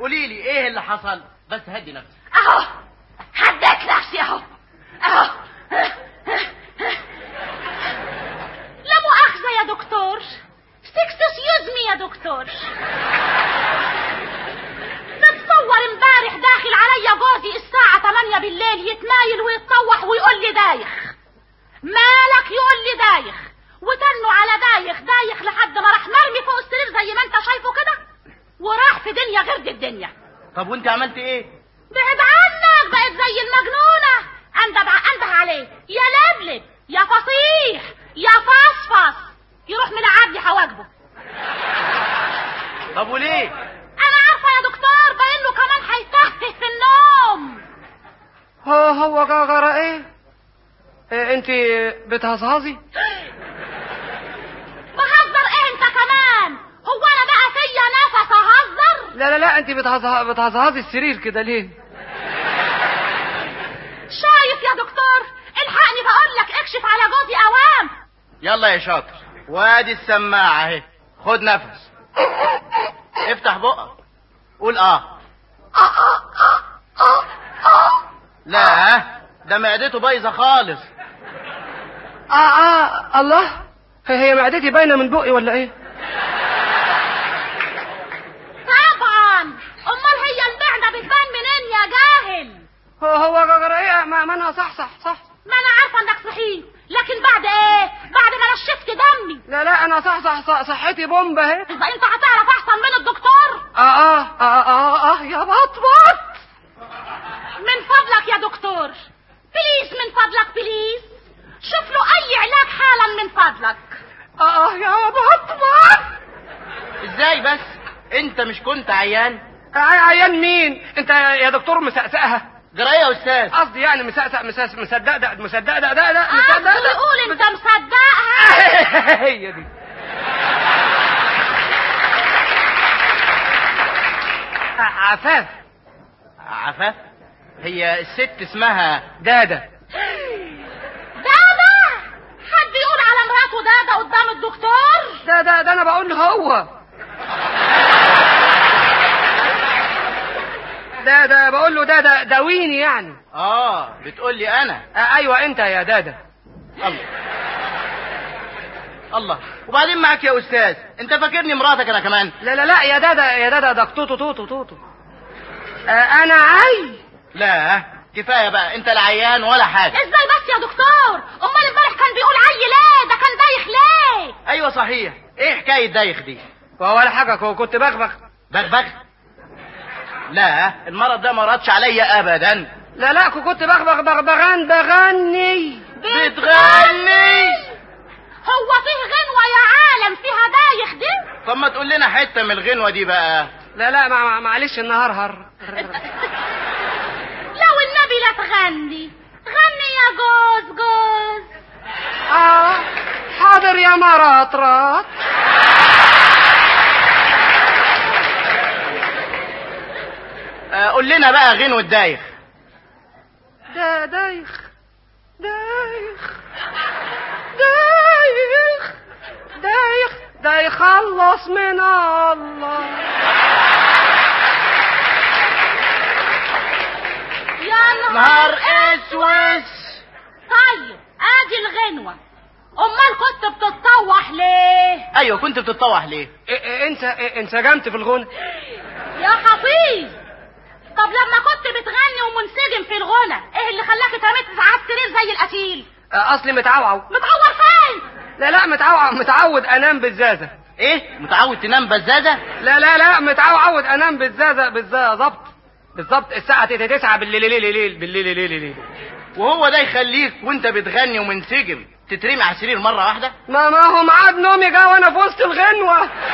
قولي لي ايه اللي حصل بس هدي نفسك اهو هديت نفسي اهو اهو لا مؤاخذة يا دكتور اكسكيوز مي يا دكتور تتصور امبارح داخل عليا جوزي الساعة 8 بالليل يتنايل ويتطوح ويقول لي دايخ مالك يقول لي دايخ وتنوا على دايخ دايخ لحد ما راح مرمي فوق السرير زي ما انت شايفه كده وراح في دنيا غير دي الدنيا طب وانت عملت ايه بعد عنك بقت زي المجنونة انده انده عليه يا لبلب يا فصيح يا فصفص يروح ملعبني حواجبه طب وليه انا عارفه يا دكتور باين له كمان هيتهته في النوم هو هو جرى ايه إيه، انت بتهزهزي بهزر ايه انت كمان هو انا بقى فيا نفس اهزر لا لا لا انت بتهزه- بتهزهزي السرير كده ليه شايف يا دكتور الحقني بقول لك اكشف على جوزي اوام يلا يا شاطر وادي السماعة اهي خد نفس افتح بقك قول اه لا ده معدته بايظه خالص اه اه الله هي هي معدتي باينه من بقي ولا ايه طبعا امال هي المعده بتبان منين يا جاهل هو هو جرى ايه ما, ما انا صح صح صح ما انا عارفه انك صحيح لكن بعد ايه بعد ما نشفت دمي لا لا انا صح صح, صح صحتي بومبا اهي اذا انت هتعرف احسن من الدكتور اه اه اه اه, آه يا بطبط من فضلك يا دكتور بليز من فضلك بليز شوف له اي علاج حالا من فضلك اه آه يا بطبط ازاي بس انت مش كنت عيان عي- عيان مين انت يا دكتور مسقسقها جرى ايه يا استاذ قصدي يعني مسقسق مسقسق مصدق ده مصدق ده ده ده قصده مصدق ده يقول انت مصدقها هي دي ع- عفاف عفاف هي الست اسمها دادا دادا حد يقول على مراته دادا قدام الدكتور ده ده ده انا بقول هو ده ده بقول له ده ده داويني يعني اه بتقول لي انا آه ايوه انت يا دادا الله الله وبعدين معاك يا استاذ انت فاكرني مراتك انا كمان لا لا لا يا دادا يا دادا ده توتو توتو توتو آه انا عي لا كفايه بقى انت لا عيان ولا حاجه ازاي بس يا دكتور امال امبارح كان بيقول عي ليه ده كان دايخ ليه ايوه صحيح ايه حكايه دايخ دي ولا حاجه كو- كنت بغبغ بغبغ لا المرض ده ما ردش عليا ابدا لا لا كو- كنت بغبغ بغبغان بغني بتغني هو فيه غنوة يا عالم فيها دايخ دي طب ما تقول لنا حته من الغنوه دي بقى لا لا مع- مع- معلش النهار هر لو النبي لا تغني غني يا جوز جوز اه حاضر يا مرطرط آه قول لنا بقى غنوه دايخ دا دايخ دايخ دايخ دايخ ده يخلص من الله يا نهار اسود طيب ادي الغنوة امال كنت بتتطوح ليه ايوه كنت بتتطوح ليه إيه- إيه انت إيه انسجمت في الغنى يا حفيظ طب لما كنت بتغني ومنسجم في الغنى ايه اللي خلاك اترميت على السرير زي القتيل آه، اصلي متعوعو متعور فين لا لا متعوع متعود انام بالزازه ايه متعود تنام بزازه لا لا لا متعود انام بالزازه بالزازه ظبط بالظبط الساعه 9 بالليل ليل ليل بالليل ليل ليل وهو ده يخليك وانت بتغني ومنسجم تترمي على السرير مره واحده ما ما هو ميعاد نومي جه وانا في وسط الغنوه